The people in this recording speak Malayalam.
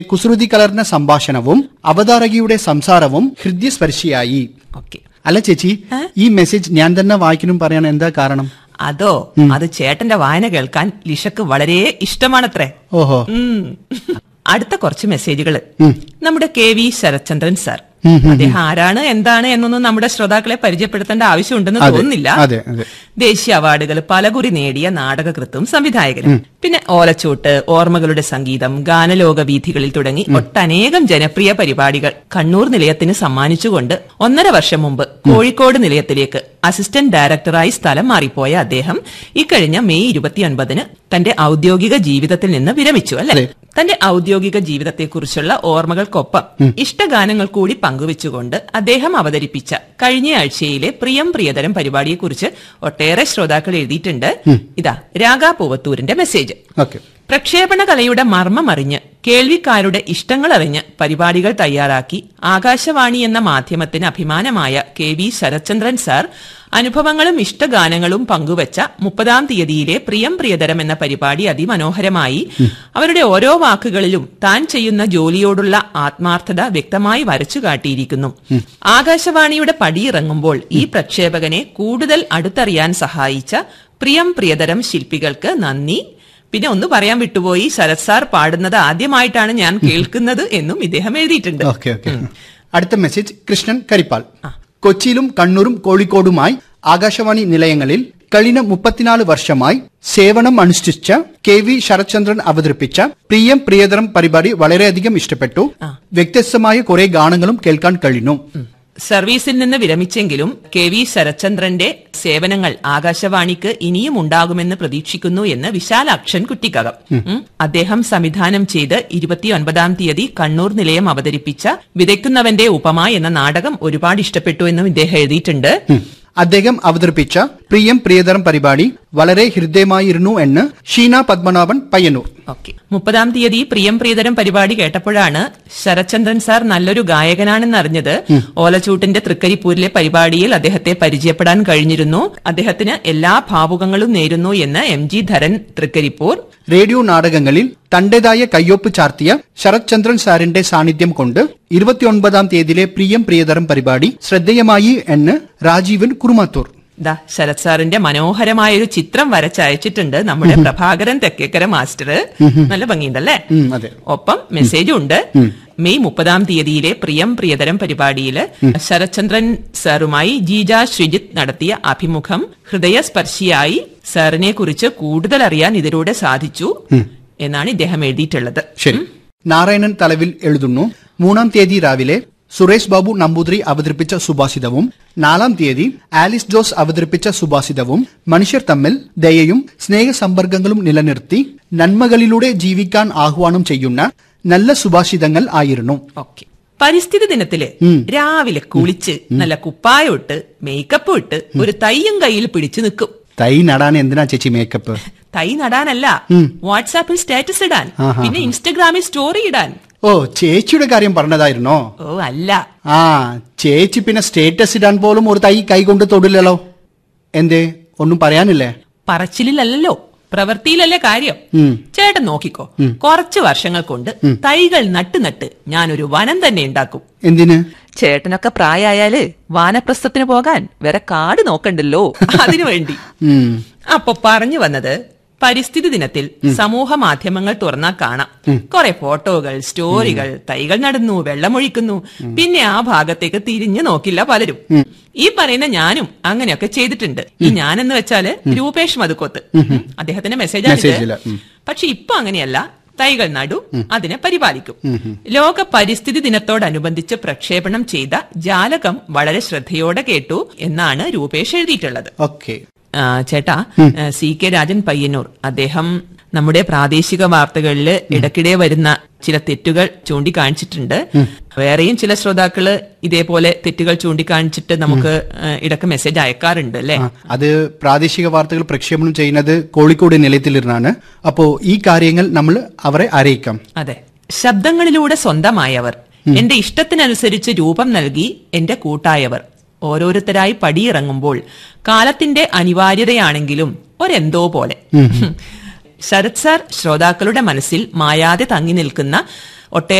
കുസൃതി കലർന്ന സംഭാഷണവും അവതാരകയുടെ സംസാരവും ഹൃദയസ്പർശിയായി ഓക്കെ അല്ല ചേച്ചി ഈ മെസ്സേജ് ഞാൻ തന്നെ വായിക്കണം പറയാൻ എന്താ കാരണം അതോ അത് ചേട്ടന്റെ വായന കേൾക്കാൻ ലിഷക്ക് വളരെ ഇഷ്ടമാണത്രേ ഓഹോ ഉം. അടുത്ത കുറച്ച് മെസ്സേജുകൾ നമ്മുടെ കെ വി ശരത്ചന്ദ്രൻ സാർ അദ്ദേഹം ആരാണ് എന്താണ് എന്നൊന്നും നമ്മുടെ ശ്രോതാക്കളെ പരിചയപ്പെടുത്തേണ്ട ആവശ്യമുണ്ടെന്ന് അതെ, തോന്നുന്നില്ല അതെ, അതെ. ദേശീയ അവാർഡുകൾ പലകുറി നേടിയ നാടകകൃത്തും സംവിധായകനും പിന്നെ ഓലച്ചൂട്ട് ഓർമ്മകളുടെ സംഗീതം ഗാനലോക വീഥികളിൽ തുടങ്ങി ഒട്ടനേകം ജനപ്രിയ പരിപാടികൾ കണ്ണൂർ നിലയത്തിന് സമ്മാനിച്ചുകൊണ്ട് ഒന്നര വർഷം മുമ്പ് കോഴിക്കോട് നിലയത്തിലേക്ക് അസിസ്റ്റന്റ് ഡയറക്ടറായി സ്ഥലം മാറിപ്പോയ അദ്ദേഹം ഇക്കഴിഞ്ഞ മെയ് ഇരുപത്തിയൊൻപതിന് തന്റെ ഔദ്യോഗിക ജീവിതത്തിൽ നിന്ന് വിരമിച്ചു അല്ലെ അതെ. തന്റെ ഔദ്യോഗിക ജീവിതത്തെക്കുറിച്ചുള്ള ഓർമ്മകൾക്കൊപ്പം ഇഷ്ടഗാനങ്ങൾ കൂടി പങ്കുവെച്ചുകൊണ്ട് അദ്ദേഹം അവതരിപ്പിച്ച കഴിഞ്ഞ ആഴ്ചയിലെ പ്രിയം പ്രിയതരം പരിപാടിയെക്കുറിച്ച് ഒട്ടേറെ ശ്രോതാക്കൾ എഴുതിയിട്ടുണ്ട് ഇതാ രാഗാ പൂവത്തൂരിന്റെ മെസ്സേജ് ഓക്കെ പ്രക്ഷേപണ കലയുടെ മർമ്മമറിഞ്ഞ് കേൾവിക്കാരുടെ ഇഷ്ടങ്ങൾ അറിഞ്ഞ് പരിപാടികൾ തയ്യാറാക്കി ആകാശവാണി എന്ന മാധ്യമത്തിന് അഭിമാനമായ കെ വി ശരത്ചന്ദ്രൻ സാർ അനുഭവങ്ങളും ഇഷ്ടഗാനങ്ങളും പങ്കുവച്ച മുപ്പതാം തീയതിയിലെ പ്രിയം പ്രിയതരം എന്ന പരിപാടി അതിമനോഹരമായി അവരുടെ ഓരോ വാക്കുകളിലും താൻ ചെയ്യുന്ന ജോലിയോടുള്ള ആത്മാർത്ഥത വ്യക്തമായി വരച്ചു കാട്ടിയിരിക്കുന്നു ആകാശവാണിയുടെ പടിയിറങ്ങുമ്പോൾ ഈ പ്രക്ഷേപകനെ കൂടുതൽ അടുത്തറിയാൻ സഹായിച്ച പ്രിയം പ്രിയതരം ശില്പികൾക്ക് നന്ദി പിന്നെ ഒന്ന് പറയാൻ വിട്ടുപോയി ശരത് സാർ പാടുന്നത് ആദ്യമായിട്ടാണ് ഞാൻ കേൾക്കുന്നത് എന്നും ഇദ്ദേഹം എഴുതിയിട്ടുണ്ട് ഓക്കെ ഓക്കെ അടുത്ത മെസ്സേജ് കൃഷ്ണൻ കരിപ്പാൽ കൊച്ചിയിലും കണ്ണൂരും കോഴിക്കോടുമായി ആകാശവാണി നിലയങ്ങളിൽ കഴിഞ്ഞ മുപ്പത്തിനാല് വർഷമായി സേവനം അനുഷ്ഠിച്ച കെ വി ശരത്ചന്ദ്രൻ അവതരിപ്പിച്ച പ്രിയം പ്രിയതരം പരിപാടി വളരെയധികം ഇഷ്ടപ്പെട്ടു വ്യത്യസ്തമായ കുറെ ഗാനങ്ങളും കേൾക്കാൻ കഴിഞ്ഞു സർവീസിൽ നിന്ന് വിരമിച്ചെങ്കിലും കെ വി ശരത്ചന്ദ്രന്റെ സേവനങ്ങൾ ആകാശവാണിക്ക് ഇനിയും ഉണ്ടാകുമെന്ന് പ്രതീക്ഷിക്കുന്നു എന്ന് വിശാലാക്ഷൻ കുട്ടിക്കകം ഉം. അദ്ദേഹം സംവിധാനം ചെയ്ത് ഇരുപത്തിയൊൻപതാം തീയതി കണ്ണൂർ നിലയം അവതരിപ്പിച്ച വിതയ്ക്കുന്നവന്റെ ഉപമ എന്ന നാടകം ഒരുപാട് ഇഷ്ടപ്പെട്ടു എന്നും ഇദ്ദേഹം എഴുതിയിട്ടുണ്ട് അദ്ദേഹം അവതരിപ്പിച്ച പ്രിയം പ്രിയതരം പരിപാടി വളരെ ഹൃദയമായിരുന്നു എന്ന് ഷീന പത്മനാഭൻ പയ്യന്നൂർ ഓക്കെ മുപ്പതാം തീയതി പ്രിയം പ്രിയതരം പരിപാടി കേട്ടപ്പോഴാണ് ശരത്ചന്ദ്രൻ സാർ നല്ലൊരു ഗായകനാണെന്ന് അറിഞ്ഞത് ഓലച്ചൂട്ടിന്റെ തൃക്കരിപ്പൂരിലെ പരിപാടിയിൽ അദ്ദേഹത്തെ പരിചയപ്പെടാൻ കഴിഞ്ഞിരുന്നു അദ്ദേഹത്തിന് എല്ലാ ഭാവുകങ്ങളും നേരുന്നു എന്ന് M G Dharan Trikaripur radio നാടകങ്ങളിൽ തന്റേതായ കയ്യൊപ്പ് ചാർത്തിയ ശരത്ചന്ദ്രൻ സാറിന്റെ സാന്നിധ്യം കൊണ്ട് ഇരുപത്തിയൊൻപതാം തീയതിയിലെ പ്രിയം പ്രിയതരം പരിപാടി ശ്രദ്ധേയമായി എന്ന് രാജീവൻ കുറുമാത്തൂർ ദാ ശരത് സാറിന്റെ മനോഹരമായ ഒരു ചിത്രം വരച്ചയച്ചിട്ടുണ്ട് നമ്മുടെ പ്രഭാകരൻ തെക്കേക്കര മാസ്റ്റർ നല്ല ഭംഗിയുണ്ടല്ലേ ഉം, അതെ ഒപ്പം മെസ്സേജും ഉണ്ട് മെയ് മുപ്പതാം തീയതിയിലെ പ്രിയം പ്രിയതരം പരിപാടിയില് ശരത്ചന്ദ്രൻ സാറുമായി ജീജ ശ്രീജിത്ത് നടത്തിയ അഭിമുഖം ഹൃദയസ്പർശിയായി സാറിനെ കുറിച്ച് കൂടുതൽ അറിയാൻ ഇതിലൂടെ സാധിച്ചു എന്നാണ് ഇദ്ദേഹം എഴുതിയിട്ടുള്ളത് ശരി നാരായണൻ തലവിൽ എഴുതുന്നു മൂന്നാം തീയതി രാവിലെ സുരേഷ് ബാബു നമ്പൂതിരി അവതരിപ്പിച്ച സുഭാഷിതവും നാലാം തീയതി ആലിസ് ജോസ് അവതരിപ്പിച്ച സുഭാഷിതവും മനുഷ്യർ തമ്മിൽ ദയയും സ്നേഹസമ്പർക്കങ്ങളും നിലനിർത്തി നന്മകളിലൂടെ ജീവിക്കാൻ ആഹ്വാനം ചെയ്യുന്ന നല്ല സുഭാഷിതങ്ങൾ ആയിരുന്നു ഓക്കെ പരിസ്ഥിതി ദിനത്തില് രാവിലെ കുളിച്ച് നല്ല കുപ്പായം ഇട്ട് മേക്കപ്പ് ഇട്ട് ഒരു തയ്യും കയ്യിൽ പിടിച്ചു നിൽക്കും തൈ നടാൻ എന്തിനാ ചേച്ചി മേക്കപ്പ് തൈ നടാനല്ല വാട്സാപ്പിൽ സ്റ്റാറ്റസ് ഇടാൻ ആഹാ. പിന്നെ ഇൻസ്റ്റഗ്രാമിൽ സ്റ്റോറി ഇടാൻ ഓ ചേച്ചിയുടെ കാര്യം പറഞ്ഞതായിരുന്നോ ഓ അല്ല ആ ചേച്ചി പിന്നെ സ്റ്റേറ്റസ് ഇടാൻ പോലും ഒരു തൈ കൈകൊണ്ട് തൊടില്ലല്ലോ എന്തേ ഒന്നും പറയാനില്ലേ പറച്ചിലല്ലല്ലോ പ്രവൃത്തിയിലല്ലേ കാര്യം ഉം. ചേട്ടൻ നോക്കിക്കോ കുറച്ച് വർഷങ്ങൾ കൊണ്ട് തൈകൾ നട്ട് നട്ട് ഞാനൊരു വനം തന്നെ ഉണ്ടാക്കും എന്തിന് ചേട്ടനൊക്കെ പ്രായായാല് വാനപ്രസ്ഥത്തിന് പോകാൻ വേറെ കാട് നോക്കണ്ടല്ലോ അതിനു വേണ്ടി ഉം. അപ്പൊ പറഞ്ഞു വന്നത് പരിസ്ഥിതി ദിനത്തിൽ സമൂഹ മാധ്യമങ്ങൾ തുറന്നാ കാണാം കുറെ ഫോട്ടോകൾ സ്റ്റോറികൾ തൈകൾ നടന്നു വെള്ളമൊഴിക്കുന്നു പിന്നെ ആ ഭാഗത്തേക്ക് തിരിഞ്ഞു നോക്കില്ല പലരും ഈ പറയുന്ന ഞാനും അങ്ങനെയൊക്കെ ചെയ്തിട്ടുണ്ട് ഈ ഞാനെന്ന് വെച്ചാല് രൂപേഷ് മധുക്കോത്ത് അദ്ദേഹത്തിന്റെ മെസ്സേജ് മെസ്സേജില്, ഉം. പക്ഷെ ഇപ്പൊ അങ്ങനെയല്ല തൈകൾ നടും അതിനെ പരിപാലിക്കും ലോക പരിസ്ഥിതി ദിനത്തോടനുബന്ധിച്ച് പ്രക്ഷേപണം ചെയ്ത ജാലകം വളരെ ശ്രദ്ധയോടെ കേട്ടു എന്നാണ് രൂപേഷ് എഴുതിയിട്ടുള്ളത് ഓക്കെ ആ, ചേട്ടാ ആ, സി കെ രാജൻ പയ്യന്നൂർ അദ്ദേഹം നമ്മുടെ പ്രാദേശിക വാർത്തകളിൽ ഇടയ്ക്കിടെ വരുന്ന ചില തെറ്റുകൾ ചൂണ്ടിക്കാണിച്ചിട്ടുണ്ട് വേറെയും ചില ശ്രോതാക്കള് ഇതേപോലെ തെറ്റുകൾ ചൂണ്ടിക്കാണിച്ചിട്ട് നമുക്ക് ആ, ഇടയ്ക്ക് മെസ്സേജ് അയക്കാറുണ്ട് അല്ലെ ആ, അത് പ്രാദേശിക വാർത്തകൾ പ്രക്ഷേപണം ചെയ്യുന്നത് കോഴിക്കോട് നിലയത്തിലിരുന്നാണ് അപ്പോ ഈ കാര്യങ്ങൾ നമ്മൾ അവരെ അറിയിക്കാം അതെ ശബ്ദങ്ങളിലൂടെ സ്വന്തമായവർ എന്റെ ഇഷ്ടത്തിനനുസരിച്ച് രൂപം നൽകി എന്റെ കൂട്ടായവർ ഓരോരുത്തരായി പടിയിറങ്ങുമ്പോൾ കാലത്തിന്റെ അനിവാര്യതയാണെങ്കിലും ഒരെന്തോ പോലെ ശരത് സാർ ശ്രോതാക്കളുടെ മനസ്സിൽ മായാതെ തങ്ങി നിൽക്കുന്ന ഒട്ടേറെ